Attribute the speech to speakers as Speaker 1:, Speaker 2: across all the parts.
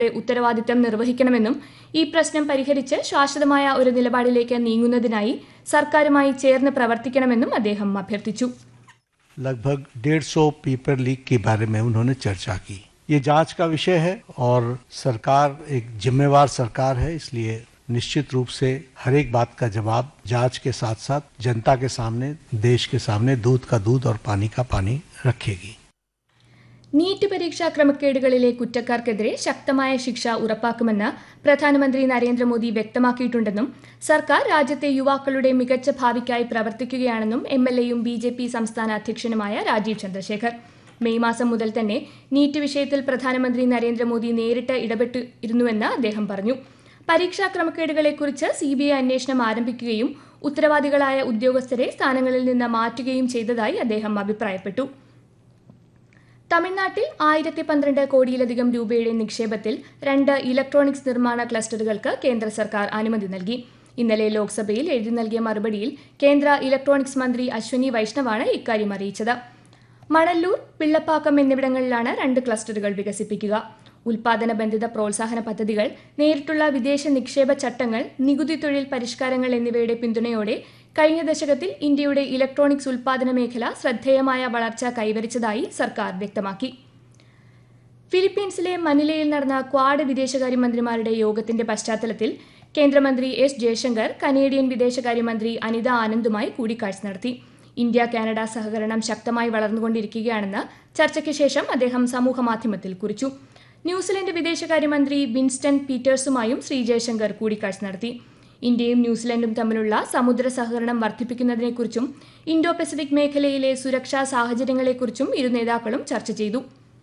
Speaker 1: ഉത്തരവാദിത്തം നിർവഹിക്കണമെന്നും ഈ പ്രശ്നം പരിഹരിച്ച് ശാശ്വതമായ ഒരു നിലപാടിലേക്ക് നീങ്ങുന്നതിനായി സർക്കാരുമായി ചേർന്ന് പ്രവർത്തിക്കണമെന്നും അദ്ദേഹം അഭ്യർത്ഥിച്ചു
Speaker 2: लगभग डेढ़ सौ पेपर लीक के बारे में उन्होंने चर्चा की ये जांच का विषय है और सरकार एक जिम्मेवार सरकार है इसलिए निश्चित रूप से हर एक बात का जवाब जांच के साथ साथ जनता के सामने देश के सामने दूध का दूध और पानी का पानी रखेगी
Speaker 1: നീറ്റ് പരീക്ഷാ ക്രമക്കേടുകളിലെ കുറ്റക്കാർക്കെതിരെ ശക്തമായ ശിക്ഷ ഉറപ്പാക്കുമെന്ന് പ്രധാനമന്ത്രി നരേന്ദ്രമോദി വ്യക്തമാക്കിയിട്ടുണ്ടെന്നും സർക്കാർ രാജ്യത്തെ യുവാക്കളുടെ മികച്ച ഭാവിക്കായി പ്രവർത്തിക്കുകയാണെന്നും എം എൽ എയും ബി ജെ പി സംസ്ഥാന അധ്യക്ഷനുമായ രാജീവ് ചന്ദ്രശേഖർ മെയ് മാസം മുതൽ തന്നെ നീറ്റ് വിഷയത്തിൽ പ്രധാനമന്ത്രി നരേന്ദ്രമോദി നേരിട്ട് ഇടപെട്ടു ഇരുന്നുവെന്ന് അദ്ദേഹം പറഞ്ഞു പരീക്ഷാ ക്രമക്കേടുകളെക്കുറിച്ച് സി ബി ഐ അന്വേഷണം ആരംഭിക്കുകയും ഉത്തരവാദികളായ ഉദ്യോഗസ്ഥരെ സ്ഥാനങ്ങളിൽ നിന്ന് മാറ്റുകയും ചെയ്തതായി അദ്ദേഹം അഭിപ്രായപ്പെട്ടു തമിഴ്നാട്ടിൽ ആയിരത്തി പന്ത്രണ്ട് കോടിയിലധികം രൂപയുടെ നിക്ഷേപത്തിൽ രണ്ട് ഇലക്ട്രോണിക്സ് നിർമ്മാണ ക്ലസ്റ്ററുകൾക്ക് കേന്ദ്ര സർക്കാർ അനുമതി നൽകി ഇന്നലെ ലോക്സഭയിൽ എഴുതി നൽകിയ മറുപടിയിൽ കേന്ദ്ര ഇലക്ട്രോണിക്സ് മന്ത്രി അശ്വനി വൈഷ്ണവാണ് ഇക്കാര്യം അറിയിച്ചത് മണല്ലൂർ പിള്ളപ്പാക്കം എന്നിവിടങ്ങളിലാണ് രണ്ട് ക്ലസ്റ്ററുകൾ വികസിപ്പിക്കുക ഉൽപാദന ബന്ധിത പ്രോത്സാഹന പദ്ധതികൾ നേരിട്ടുള്ള വിദേശ നിക്ഷേപ ചട്ടങ്ങൾ നികുതി തൊഴിൽ പരിഷ്കാരങ്ങൾ എന്നിവയുടെ പിന്തുണയോടെ കഴിഞ്ഞ ദശകത്തിൽ ഇന്ത്യയുടെ ഇലക്ട്രോണിക്സ് ഉൽപാദന മേഖല ശ്രദ്ധേയമായ വളർച്ച കൈവരിച്ചതായി സർക്കാർ വ്യക്തമാക്കി ഫിലിപ്പീൻസിലെ മനിലയിൽ നടന്ന ക്വാഡ് വിദേശകാര്യമന്ത്രിമാരുടെ യോഗത്തിന്റെ പശ്ചാത്തലത്തിൽ കേന്ദ്രമന്ത്രി എസ് ജയശങ്കർ കനേഡിയൻ വിദേശകാര്യമന്ത്രി അനിത ആനന്ദുമായി കൂടിക്കാഴ്ച നടത്തി ഇന്ത്യ കാനഡ സഹകരണം ശക്തമായി വളർന്നുകൊണ്ടിരിക്കുകയാണെന്ന് ചർച്ചയ്ക്ക് ശേഷം അദ്ദേഹം സമൂഹമാധ്യമത്തിൽ കുറിച്ചു ന്യൂസിലൻഡ് വിദേശകാര്യമന്ത്രി വിൻസ്റ്റൺ പീറ്റേഴ്സുമായും ശ്രീ ജയശങ്കർ കൂടിക്കാഴ്ച നടത്തി ഇന്ത്യയും ന്യൂസിലൻഡും തമ്മിലുള്ള സമുദ്ര സഹകരണം വർദ്ധിപ്പിക്കുന്നതിനെക്കുറിച്ചും ഇൻഡോ പസഫിക് മേഖലയിലെ സുരക്ഷാ സാഹചര്യങ്ങളെക്കുറിച്ചും ഇരു നേതാക്കളും ചർച്ച ചെയ്തു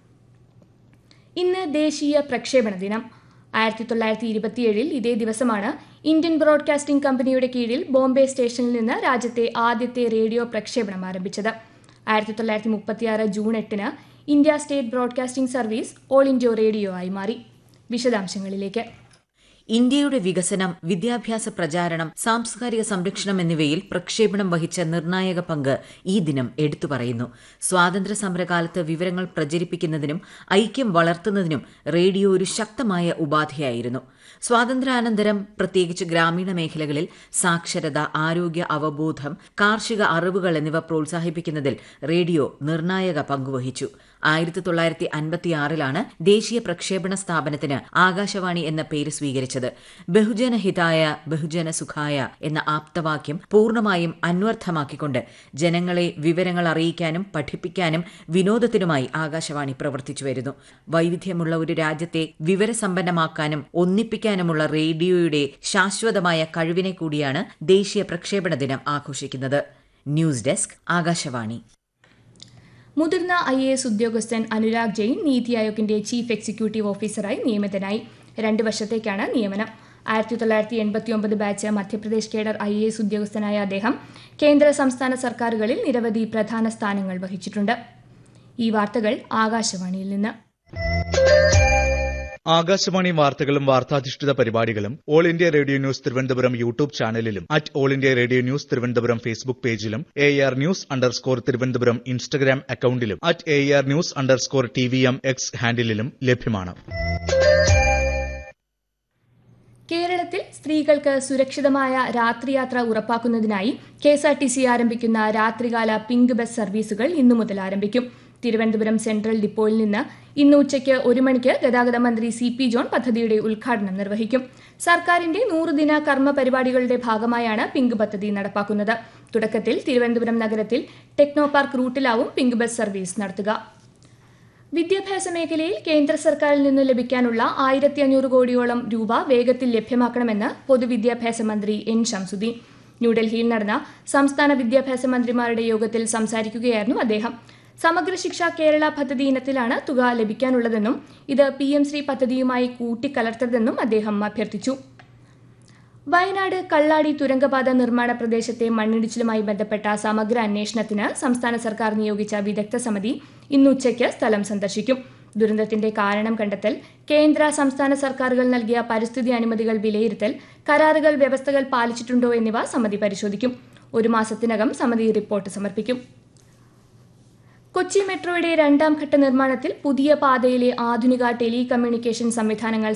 Speaker 1: ഇന്ന് ദേശീയ പ്രക്ഷേപണ ദിനം ആയിരത്തി തൊള്ളായിരത്തി ഇരുപത്തിയേഴിൽ ഇതേ ദിവസമാണ് ഇന്ത്യൻ ബ്രോഡ്കാസ്റ്റിംഗ് കമ്പനിയുടെ കീഴിൽ ബോംബെ സ്റ്റേഷനിൽ നിന്ന് രാജ്യത്തെ ആദ്യത്തെ റേഡിയോ പ്രക്ഷേപണം ആരംഭിച്ചത് ആയിരത്തി തൊള്ളായിരത്തി മുപ്പത്തിയാറ് ജൂൺ എട്ടിന് India state broadcasting service all India radio ആയി മാറി വിശദാംശങ്ങളിലേക്ക്
Speaker 3: ഇന്ത്യയുടെ വികസനം വിദ്യാഭ്യാസ പ്രചാരണം സാംസ്കാരിക സംരക്ഷണം എന്നിവയിൽ പ്രക്ഷേപണം വഹിച്ച നിർണായക പങ്ക് ഈ ദിനം എടുത്തു പറയുന്നു സ്വാതന്ത്ര്യ സമരകാലത്ത് വിവരങ്ങൾ പ്രചരിപ്പിക്കുന്നതിനും ഐക്യം വളർത്തുന്നതിനും റേഡിയോ ഒരു ശക്തമായ ഉപാധിയായിരുന്നു സ്വാതന്ത്ര്യാനന്തരം പ്രത്യേകിച്ച് ഗ്രാമീണ മേഖലകളിൽ സാക്ഷരത ആരോഗ്യ അവബോധം കാർഷിക അറിവുകൾ എന്നിവ പ്രോത്സാഹിപ്പിക്കുന്നതിൽ റേഡിയോ നിർണായക പങ്കുവഹിച്ചു ആയിരത്തി തൊള്ളായിരത്തി അൻപത്തിയാറിലാണ് ദേശീയ പ്രക്ഷേപണ സ്ഥാപനത്തിന് ആകാശവാണി എന്ന പേര് സ്വീകരിച്ചത് ബഹുജന ഹിതായ ബഹുജന സുഖായ എന്ന ആപ്തവാക്യം പൂർണ്ണമായും അന്വർത്ഥമാക്കിക്കൊണ്ട് ജനങ്ങളെ വിവരങ്ങൾ അറിയിക്കാനും പഠിപ്പിക്കാനും വിനോദത്തിനുമായി ആകാശവാണി പ്രവർത്തിച്ചു വരുന്നു വൈവിധ്യമുള്ള ഒരു രാജ്യത്തെ വിവരസമ്പന്നമാക്കാനും ഒന്നിപ്പിക്കാനുമുള്ള റേഡിയോയുടെ ശാശ്വതമായ കഴിവിനെ കൂടിയാണ് ദേശീയ പ്രക്ഷേപണ ദിനം ആഘോഷിക്കുന്നത് ന്യൂസ് ഡെസ്ക് ആകാശവാണി
Speaker 1: മുതിർന്ന ഐ എ എസ് ഉദ്യോഗസ്ഥൻ അനുരാഗ് ജെയിൻ നീതി ആയോഗിന്റെ ചീഫ് എക്സിക്യൂട്ടീവ് ഓഫീസറായി നിയമിതനായി രണ്ട് വർഷത്തേക്കാണ് നിയമനം ആയിരത്തി തൊള്ളായിരത്തി എൺപത്തി ഒമ്പത് batch Madhya Pradesh cadre I A S ഉദ്യോഗസ്ഥനായ അദ്ദേഹം കേന്ദ്ര സംസ്ഥാന സർക്കാരുകളിൽ നിരവധി പ്രധാന സ്ഥാനങ്ങൾ വഹിച്ചിട്ടുണ്ട് ഈ വാർത്തകൾ ആകാശവാണിയിൽ നിന്ന്
Speaker 4: ആകാശവാണി വാർത്തകളും വാർത്താധിഷ്ഠിത പരിപാടികളും all India radio news Thiruvananthapuram YouTube ചാനലിലും at all India radio news Thiruvananthapuram Facebook പേജിലും A R news underscore Thiruvananthapuram Instagram അക്കൌണ്ടിലും at A R news underscore T V M X ഹാൻഡിലും ലഭ്യമാണ്
Speaker 1: കേരളത്തിൽ സ്ത്രീകൾക്ക് സുരക്ഷിതമായ രാത്രിയാത്ര ഉറപ്പാക്കുന്നതിനായി K S R T C ആരംഭിക്കുന്ന രാത്രികാല പിങ്ക് ബസ് സർവീസുകൾ ഇന്നു മുതൽ ആരംഭിക്കും തിരുവനന്തപുരം സെൻട്രൽ ഡിപ്പോയിൽ നിന്ന് ഇന്ന് ഉച്ചയ്ക്ക് ഒരു മണിക്ക് ഗതാഗത മന്ത്രി സി പി ജോൺ പദ്ധതിയുടെ ഉദ്ഘാടനം നിർവഹിക്കും സർക്കാരിന്റെ നൂറുദിന കർമ്മ പരിപാടികളുടെ ഭാഗമായാണ് പിങ്ക് പദ്ധതി നടപ്പാക്കുന്നത് തുടക്കത്തിൽ തിരുവനന്തപുരം നഗരത്തിൽ ടെക്നോ പാർക്ക് റൂട്ടിലാവും പിങ്ക് ബസ് സർവീസ് നടത്തുക വിദ്യാഭ്യാസ മേഖലയിൽ കേന്ദ്ര സർക്കാരിൽ നിന്ന് ലഭിക്കാനുള്ള ആയിരത്തി അഞ്ഞൂറ് കോടിയോളം രൂപ വേഗത്തിൽ ലഭ്യമാക്കണമെന്ന് പൊതുവിദ്യാഭ്യാസ മന്ത്രി എൻ ഷംസുദ്ദീൻ ന്യൂഡൽഹിയിൽ നടന്ന സംസ്ഥാന വിദ്യാഭ്യാസ മന്ത്രിമാരുടെ യോഗത്തിൽ സംസാരിക്കുകയായിരുന്നു അദ്ദേഹം സമഗ്ര ശിക്ഷ കേരള പദ്ധതി ഇനത്തിലാണ് തുക ലഭിക്കാനുള്ളതെന്നും ഇത് പി എം ശ്രീ പദ്ധതിയുമായി കൂട്ടിക്കലർത്തരുതെന്നും അദ്ദേഹം അഭ്യർത്ഥിച്ചു വയനാട് കള്ളാടി തുരങ്കപാത നിർമ്മാണ പ്രദേശത്തെ മണ്ണിടിച്ചിലുമായി ബന്ധപ്പെട്ട സമഗ്ര അന്വേഷണത്തിന് സംസ്ഥാന സർക്കാർ നിയോഗിച്ച വിദഗ്ധ സമിതി ഇന്ന് ഉച്ചയ്ക്ക് സ്ഥലം സന്ദർശിക്കും ദുരന്തത്തിന്റെ കാരണം കണ്ടെത്തൽ കേന്ദ്ര സംസ്ഥാന സർക്കാരുകൾ നൽകിയ പരിസ്ഥിതി അനുമതികൾ വിലയിരുത്തൽ കരാറുകൾ വ്യവസ്ഥകൾ പാലിച്ചിട്ടുണ്ടോ എന്നിവ സമിതി പരിശോധിക്കും ഒരു മാസത്തിനകം സമിതി റിപ്പോർട്ട് സമർപ്പിക്കും കൊച്ചി മെട്രോയുടെ രണ്ടാം ഘട്ട നിർമ്മാണത്തിൽ പുതിയ പാതയിലെ ആധുനിക ടെലി കമ്മ്യൂണിക്കേഷൻ സംവിധാനങ്ങൾ